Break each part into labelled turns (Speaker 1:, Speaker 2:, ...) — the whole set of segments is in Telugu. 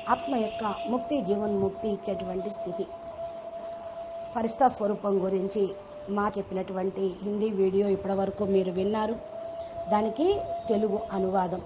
Speaker 1: ఆత్మ యొక్క ముక్తి జీవన్ముక్తి ఇచ్చేటువంటి స్థితి ఫరిస్తా స్వరూపం గురించి మా చెప్పినటువంటి హిందీ వీడియో ఇప్పటివరకు మీరు విన్నారు దానికి తెలుగు అనువాదం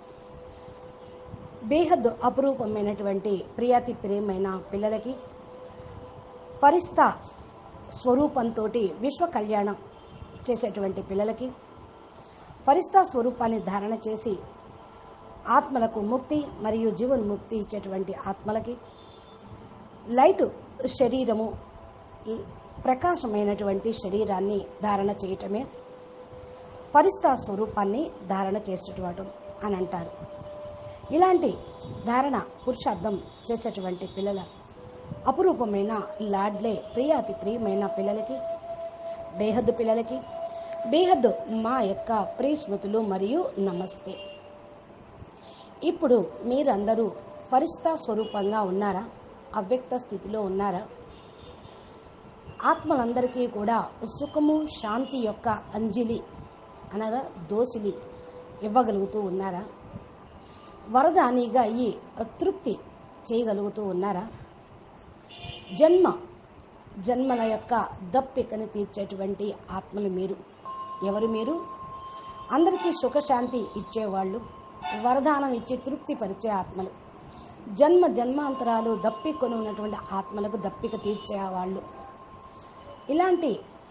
Speaker 1: బేహద్ అపురూపమైనటువంటి ప్రియాతి ప్రియమైన పిల్లలకి ఫరిస్తా స్వరూపంతో విశ్వ కళ్యాణం చేసేటువంటి పిల్లలకి ఫరిస్తా స్వరూపాన్ని ధారణ చేసి ఆత్మలకు ముక్తి మరియు జీవన్ముక్తి ఇచ్చేటువంటి ఆత్మలకి లైట్ శరీరము ప్రకాశమైనటువంటి శరీరాన్ని ధారణ చేయటమే ఫరిస్తా స్వరూపాన్ని ధారణ చేసేటవాడు అని అంటారు ఇలాంటి ధారణ పురుషార్థం చేసేటువంటి పిల్లల అపురూపమైన లాడ్లే ప్రియాతి ప్రియమైన పిల్లలకి బేహద్దు పిల్లలకి బేహద్దు మా యొక్క ప్రియ స్మృతులు మరియు నమస్తే ఇప్పుడు మీరందరూ ఫరిస్తా స్వరూపంగా ఉన్నారా అవ్యక్త స్థితిలో ఉన్నారా ఆత్మలందరికీ కూడా సుఖము శాంతి యొక్క అంజలి అనగా దోసిలి ఇవ్వగలుగుతూ ఉన్నారా వరదానిగా ఈ తృప్తి చేయగలుగుతూ ఉన్నారా జన్మ జన్మల యొక్క దప్పికని తీర్చేటువంటి ఆత్మలు మీరు ఎవరు మీరు అందరికీ సుఖశాంతి ఇచ్చేవాళ్ళు వరదానం ఇచ్చి తృప్తి పరిచే ఆత్మలు జన్మ జన్మాంతరాలు దప్పికొని ఉన్నటువంటి ఆత్మలకు దప్పిక తీర్చేవాళ్ళు ఇలాంటి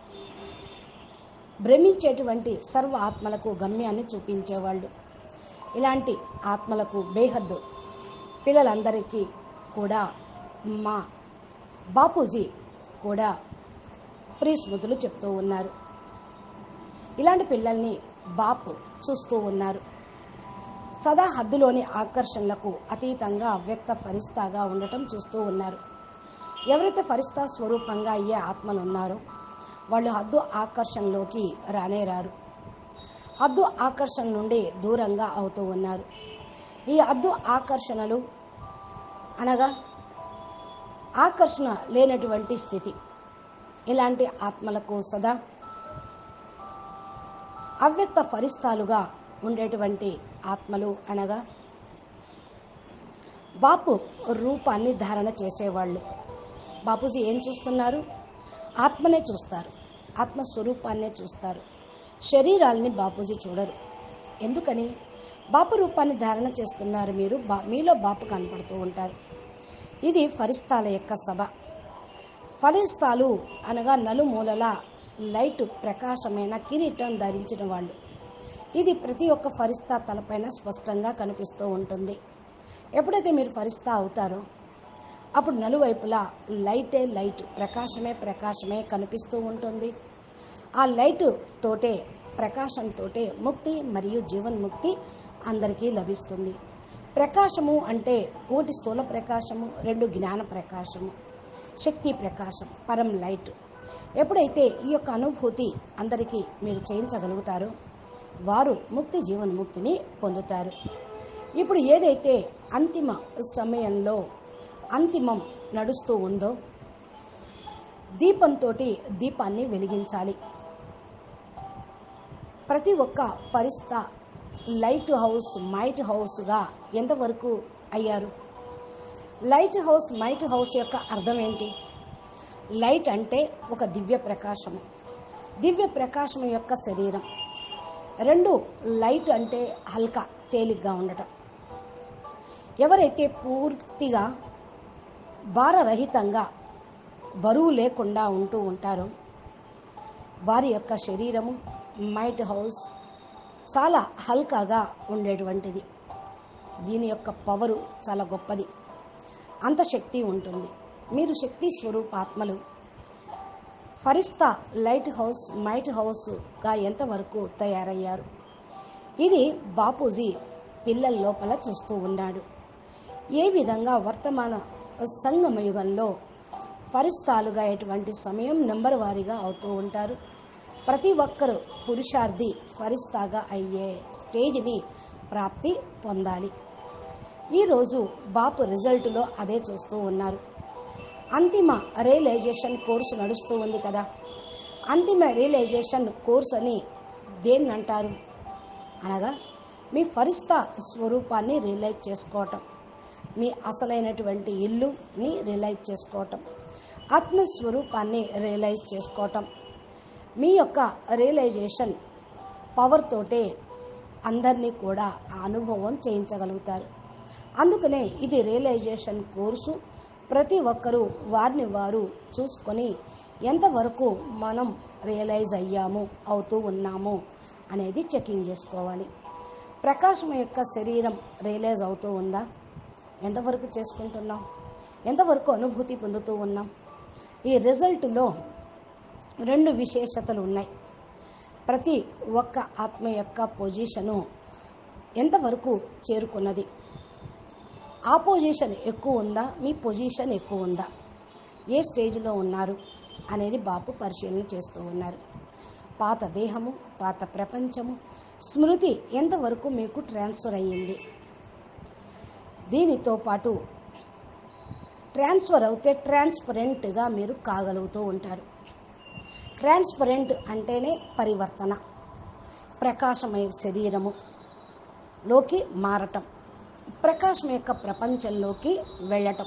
Speaker 1: భ్రమించేటువంటి సర్వ ఆత్మలకు గమ్యాన్ని చూపించేవాళ్ళు ఇలాంటి ఆత్మలకు బేహద్దు పిల్లలందరికీ కూడా మా బాపూజీ కూడా ప్రీస్మృతులు చెప్తూ ఉన్నారు ఇలాంటి పిల్లల్ని బాపు చూస్తూ ఉన్నారు సదా హద్దులోని ఆకర్షణలకు అతీతంగా అవ్యక్త ఫరిస్తాగా ఉండటం చూస్తూ ఉన్నారు ఎవరైతే ఫరిస్తా స్వరూపంగా అయ్యే ఆత్మలు ఉన్నారో వాళ్ళు హద్దు ఆకర్షణలోకి రానే రారు హద్దు ఆకర్షణ నుండి దూరంగా అవుతూ ఉన్నారు ఈ హద్దు ఆకర్షణలు అనగా ఆకర్షణ లేనటువంటి స్థితి ఇలాంటి ఆత్మలకు సదా అవ్యక్త ఫరిస్తాలుగా ఉండేటువంటి ఆత్మలు అనగా బాపు రూపాన్ని ధారణ చేసేవాళ్ళు బాపూజీ ఏం చూస్తున్నారు ఆత్మనే చూస్తారు ఆత్మస్వరూపాన్నే చూస్తారు శరీరాల్ని బాపూజీ చూడరు ఎందుకని బాపు రూపాన్ని ధారణ చేస్తున్నారు మీరు బా మీలో బాపు కనపడుతూ ఉంటారు ఇది ఫరిస్తాల యొక్క సభ ఫరిస్తాలు అనగా నలుమూలల లైట్ ప్రకాశమైన కిరీటం ధరించిన వాళ్ళు ఇది ప్రతి ఒక్క ఫరిస్తా తలపైన స్పష్టంగా కనిపిస్తూ ఉంటుంది ఎప్పుడైతే మీరు ఫరిస్తా అవుతారో అప్పుడు నలువైపులా లైటే లైట్ ప్రకాశమే ప్రకాశమే కనిపిస్తూ ఉంటుంది ఆ లైట్ తోటే ప్రకాశంతోటే ముక్తి మరియు జీవన్ముక్తి అందరికీ లభిస్తుంది ప్రకాశము అంటే ఒకటి స్థూల ప్రకాశము రెండు జ్ఞాన ప్రకాశము శక్తి ప్రకాశం పరం లైట్ ఎప్పుడైతే ఈ యొక్క అనుభూతి అందరికీ మీరు చేయించగలుగుతారో వారు ముక్తి జీవన్ముక్తిని పొందుతారు ఇప్పుడు ఏదైతే అంతిమ సమయంలో అంతిమం నడుస్తూ ఉందో దీపంతో దీపాన్ని వెలిగించాలి ప్రతి ఒక్క ఫరిస్తా లైట్ హౌస్ మైట్ హౌస్గా ఎంతవరకు అయ్యారు లైట్ హౌస్ మైట్ హౌస్ యొక్క అర్థం ఏంటి లైట్ అంటే ఒక దివ్య ప్రకాశము దివ్య ప్రకాశం యొక్క శరీరం రెండు లైట్ అంటే హల్కా తేలిగ్గా ఉండటం ఎవరైతే పూర్తిగా భారరహితంగా బరువు లేకుండా ఉంటూ ఉంటారో వారి యొక్క శరీరము మైట్ హౌస్ చాలా హల్కాగా ఉండేటువంటిది దీని యొక్క పవరు చాలా గొప్పది అంత శక్తి ఉంటుంది మీరు శక్తి స్వరూపాత్మలు ఫరిస్తా లైట్ హౌస్ మైట్ హౌస్గా ఎంతవరకు తయారయ్యారు ఇది బాపూజీ పిల్లల లోపల చూస్తూ ఉన్నాడు ఏ విధంగా వర్తమాన సంగమయుగంలో ఫరిస్తాలుగా ఎటువంటి సమయం నెంబర్ వారీగా అవుతూ ఉంటారు ప్రతి ఒక్కరు పురుషార్థి ఫరిస్తాగా అయ్యే స్టేజ్ని ప్రాప్తి పొందాలి ఈరోజు బాపు రిజల్ట్లో అదే చూస్తూ ఉన్నారు అంతిమ రియలైజేషన్ కోర్సు నడుస్తూ ఉంది కదా అంతిమ రియలైజేషన్ కోర్స్ అని దేన్ని అంటారు అనగా మీ ఫరిస్తా స్వరూపాన్ని రియలైజ్ చేసుకోవటం మీ అసలైనటువంటి ఇల్లుని రియలైజ్ చేసుకోవటం ఆత్మస్వరూపాన్ని రియలైజ్ చేసుకోవటం మీ యొక్క రియలైజేషన్ పవర్ తోటే అందరినీ కూడా ఆ అనుభవం చేయించగలుగుతారు అందుకనే ఇది రియలైజేషన్ కోర్సు ప్రతి ఒక్కరూ వారిని వారు చూసుకొని ఎంతవరకు మనం రియలైజ్ అయ్యాము అవుతూ ఉన్నాము అనేది చెకింగ్ చేసుకోవాలి ప్రకాశం యొక్క శరీరం రియలైజ్ అవుతూ ఉందా ఎంతవరకు చేసుకుంటున్నాం ఎంతవరకు అనుభూతి పొందుతూ ఉన్నాం ఈ రిజల్ట్లో రెండు విశేషతలు ఉన్నాయి ప్రతి ఒక్క ఆత్మ యొక్క పొజిషను ఎంతవరకు చేరుకున్నది ఆ పొజిషన్ ఎక్కువ ఉందా మీ పొజిషన్ ఎక్కువ ఉందా ఏ స్టేజ్లో ఉన్నారు అనేది బాపు పరిశీలన చేస్తూ ఉన్నారు పాత దేహము పాత ప్రపంచము స్మృతి ఎంతవరకు మీకు ట్రాన్స్ఫర్ అయ్యింది దీనితో పాటు ట్రాన్స్ఫర్ అవుతే ట్రాన్స్పరెంట్గా మీరు కాగలుగుతూ ఉంటారు ట్రాన్స్పరెంట్ అంటేనే పరివర్తన ప్రకాశమయ శరీరము లోకి మారటం ప్రకాశం యొక్క ప్రపంచంలోకి వెళ్ళటం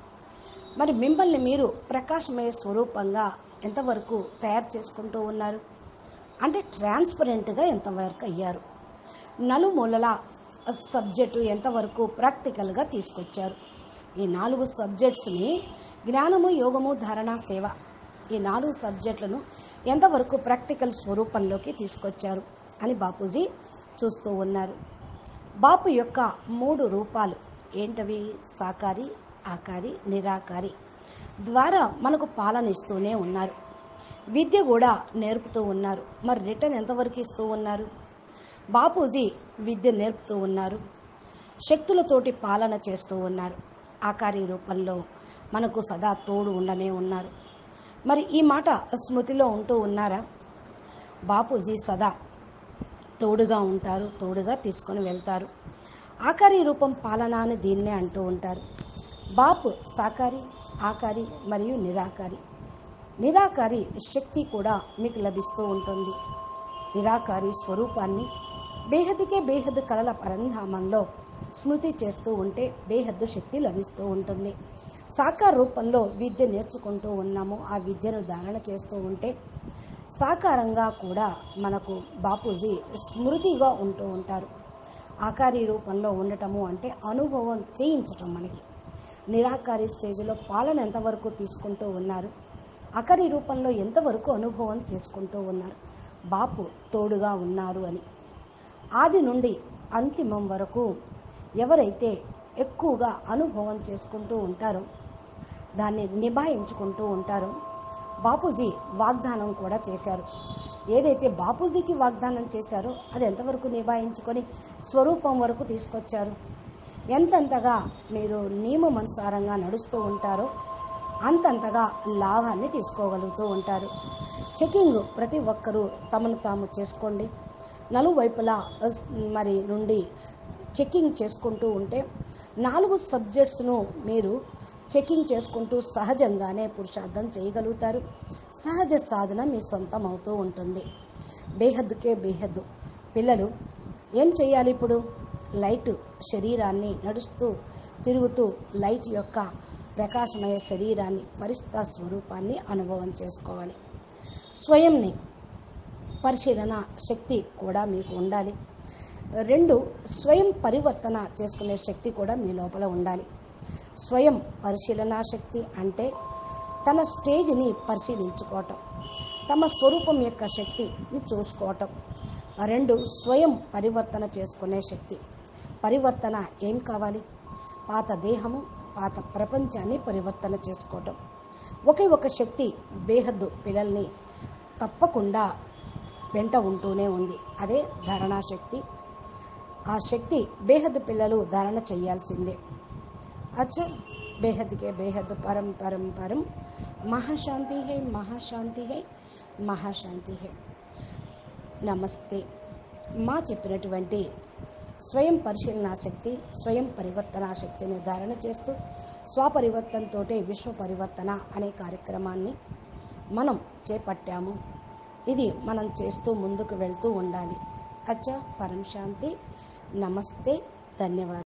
Speaker 1: మరి మిమ్మల్ని మీరు ప్రకాశమయ స్వరూపంగా ఎంతవరకు తయారు చేసుకుంటూ ఉన్నారు అంటే ట్రాన్స్పరెంట్గా ఎంతవరకు అయ్యారు నలుమూలల సబ్జెక్టు ఎంతవరకు ప్రాక్టికల్గా తీసుకొచ్చారు ఈ నాలుగు సబ్జెక్ట్స్ని జ్ఞానము యోగము ధారణ సేవ ఈ నాలుగు సబ్జెక్టులను ఎంతవరకు ప్రాక్టికల్ స్వరూపంలోకి తీసుకొచ్చారు అని బాపూజీ చూస్తూ ఉన్నారు బాపు యొక్క మూడు రూపాలు ఏంటవి సాకారి ఆకారి నిరాకారి ద్వారా మనకు పాలన ఇస్తూనే ఉన్నారు విద్య కూడా నేర్పుతూ ఉన్నారు మరి రిటర్న్ ఎంతవరకు ఇస్తూ ఉన్నారు బాపూజీ విద్య నేర్పుతూ ఉన్నారు శక్తులతోటి పాలన చేస్తూ ఉన్నారు ఆకారి రూపంలో మనకు సదా తోడు ఉండనే ఉన్నారు మరి ఈ మాట స్మృతిలో ఉంటూ ఉన్నారా బాపూజీ సదా తోడుగా ఉంటారు తోడుగా తీసుకొని వెళ్తారు ఆకారి రూపం పాలన అని దీన్నే అంటూ ఉంటారు బాపు సాకారి ఆకారి మరియు నిరాకారి నిరాకారి శక్తి కూడా మీకు లభిస్తూ ఉంటుంది నిరాకారి స్వరూపాన్ని బేహద్దుకే బేహద్దు కళల పరంధామంలో స్మృతి చేస్తూ ఉంటే బేహద్దు శక్తి లభిస్తూ ఉంటుంది సాకార రూపంలో విద్య నేర్చుకుంటూ ఉన్నాము ఆ విద్యను ధారణ చేస్తూ ఉంటే సాకారంగా కూడా మనకు బాపూజీ స్మృతిగా ఉంటూ ఉంటారు ఆకారి రూపంలో ఉండటము అంటే అనుభవం చేయించటం మనకి నిరాకారి స్టేజ్లో పాలన ఎంతవరకు తీసుకుంటూ ఉన్నారు ఆకారి రూపంలో ఎంతవరకు అనుభవం చేసుకుంటూ ఉన్నారు బాపు తోడుగా ఉన్నారు అని ఆది నుండి అంతిమం వరకు ఎవరైతే ఎక్కువగా అనుభవం చేసుకుంటూ ఉంటారో దాన్ని నిభాయించుకుంటూ ఉంటారో బాపూజీ వాగ్దానం కూడా చేశారు ఏదైతే బాపూజీకి వాగ్దానం చేశారో అది ఎంతవరకు నిభాయించుకొని స్వరూపం వరకు తీసుకొచ్చారు ఎంతెంతగా మీరు నియమమనుసారంగా నడుస్తూ ఉంటారో అంతంతగా లాభాన్ని తీసుకోగలుగుతూ ఉంటారు చెకింగ్ ప్రతి ఒక్కరూ తమను తాము చేసుకోండి నలువైపులా అస్- మరి నుండి చెకింగ్ చేసుకుంటూ ఉంటే నాలుగు సబ్జెక్ట్స్ను మీరు చెకింగ్ చేసుకుంటూ సహజంగానే పురుషార్థం చేయగలుగుతారు సహజ సాధన మీ సొంతం అవుతూ ఉంటుంది బేహద్దుకే బేహద్దు పిల్లలు ఏం చేయాలి ఇప్పుడు లైట్ శరీరాన్ని నడుస్తూ తిరుగుతూ లైట్ యొక్క ప్రకాశమయ శరీరాన్ని ఫరిస్తా స్వరూపాన్ని అనుభవం చేసుకోవాలి స్వయంని పరిశీలన శక్తి కూడా మీకు ఉండాలి రెండు స్వయం పరివర్తన చేసుకునే శక్తి కూడా మీ లోపల ఉండాలి స్వయం పరిశీలన శక్తి అంటే తన స్టేజ్ని పరిశీలించుకోవటం తమ స్వరూపం యొక్క శక్తిని చూసుకోవటం రెండు స్వయం పరివర్తన చేసుకునే శక్తి పరివర్తన ఏం కావాలి పాత దేహము పాత ప్రపంచాన్ని పరివర్తన చేసుకోవటం ఒకే ఒక శక్తి బేహద్దు పిల్లల్ని తప్పకుండా వెంట ఉంటూనే ఉంది అదే ధారణా శక్తి ఆ శక్తి బేహద్దు పిల్లలు ధారణ చేయాల్సిందే अच्छा बेहद के बेहद परम परम परम महाशांति है महाशांति है మహాశాంతి హే నమస్తే మా చెప్పినటువంటి స్వయం పరిశీలన శక్తి స్వయం పరివర్తన శక్తిని ధారణ చేస్తూ స్వపరివర్తనతో విశ్వ పరివర్తన అనే కార్యక్రమాన్ని మనం చేపట్టాము ఇది మనం చేస్తూ ముందుకు వెళ్తూ ఉండాలి అచ్చా పరం శాంతి నమస్తే ధన్యవాదాలు